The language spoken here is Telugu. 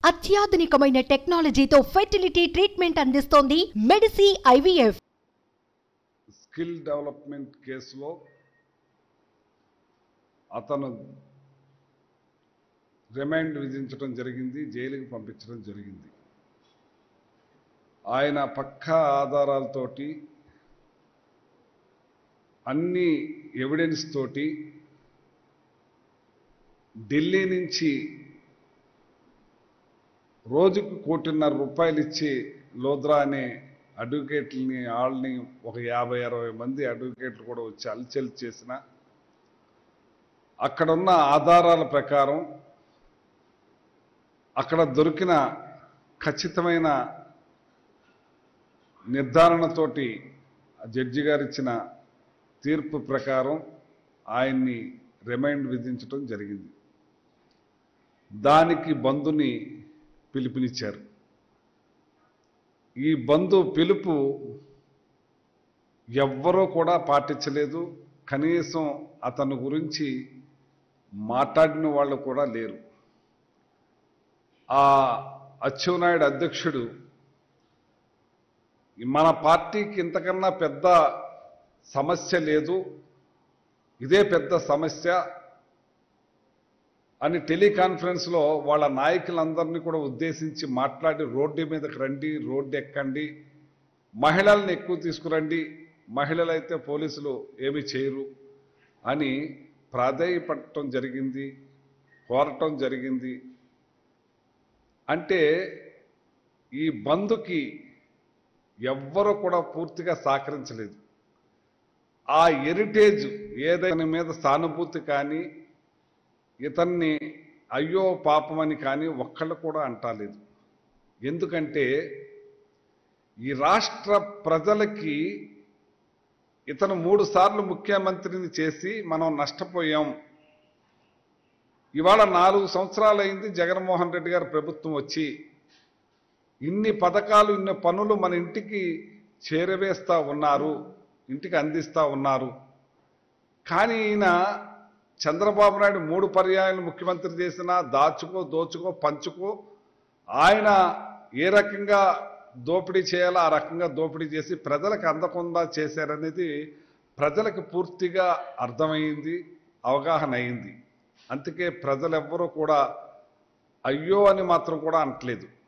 అత్యాధునికమైన టెక్నాలజీతో ఫెర్టిలిటీ ట్రీట్మెంట్ అందిస్తోంది మెడిసి ఐవీఎఫ్ స్కిల్ డెవలప్మెంట్ కేసులో అతను రిమైండ్ విధించడం జరిగింది జైలుకి పంపించడం జరిగింది ఆయన పక్కా ఆధారాలతోటి అన్ని ఎవిడెన్స్ తోటి ఢిల్లీ నుంచి రోజుకు కోటిన్నర రూపాయలు ఇచ్చి లోద్రా అనే అడ్వకేట్లని వాళ్ళని ఒక యాభై అరవై మంది అడ్వకేట్లు కూడా వచ్చి అల్చల్ చేసిన అక్కడున్న ఆధారాల ప్రకారం అక్కడ దొరికిన ఖచ్చితమైన నిర్ధారణతోటి ఆ జడ్జి గారు ఇచ్చిన తీర్పు ప్రకారం ఆయన్ని రిమైండ్ విధించడం జరిగింది దానికి బంధుని పిలుపునిచ్చారు ఈ బంధు పిలుపు ఎవ్వరూ కూడా పాటించలేదు కనీసం అతని గురించి మాట్లాడిన వాళ్ళు కూడా లేరు ఆ అచ్చెన్నాయుడు అధ్యక్షుడు మన పార్టీకి ఇంతకన్నా పెద్ద సమస్య లేదు ఇదే పెద్ద సమస్య అని టెలికాన్ఫరెన్స్లో వాళ్ళ నాయకులందరినీ కూడా ఉద్దేశించి మాట్లాడి రోడ్డు మీదకి రండి రోడ్డు ఎక్కండి మహిళల్ని ఎక్కువ తీసుకురండి మహిళలైతే పోలీసులు ఏమీ చేయరు అని ప్రాధేయపడటం జరిగింది కోరటం జరిగింది అంటే ఈ బంధుకి ఎవ్వరూ కూడా పూర్తిగా సహకరించలేదు ఆ హెరిటేజ్ ఏదైనా మీద సానుభూతి కానీ ఇతన్ని అయ్యో పాపమని కానీ ఒక్కళ్ళు కూడా అంటాలేదు ఎందుకంటే ఈ రాష్ట్ర ప్రజలకి ఇతను మూడు సార్లు ముఖ్యమంత్రిని చేసి మనం నష్టపోయాం ఇవాళ నాలుగు సంవత్సరాలు అయింది జగన్మోహన్ రెడ్డి గారి ప్రభుత్వం వచ్చి ఇన్ని పథకాలు ఇన్ని పనులు మన ఇంటికి చేరవేస్తా ఉన్నారు ఇంటికి అందిస్తా ఉన్నారు కానీ ఈయన చంద్రబాబు నాయుడు మూడు పర్యాయాలు ముఖ్యమంత్రి చేసినా దాచుకో దోచుకో పంచుకో ఆయన ఏ రకంగా దోపిడీ చేయాలో ఆ రకంగా దోపిడీ చేసి ప్రజలకు అందకుండా చేశారనేది ప్రజలకు పూర్తిగా అర్థమైంది అవగాహన అయింది అందుకే ప్రజలెవ్వరూ కూడా అయ్యో అని మాత్రం కూడా అనట్లేదు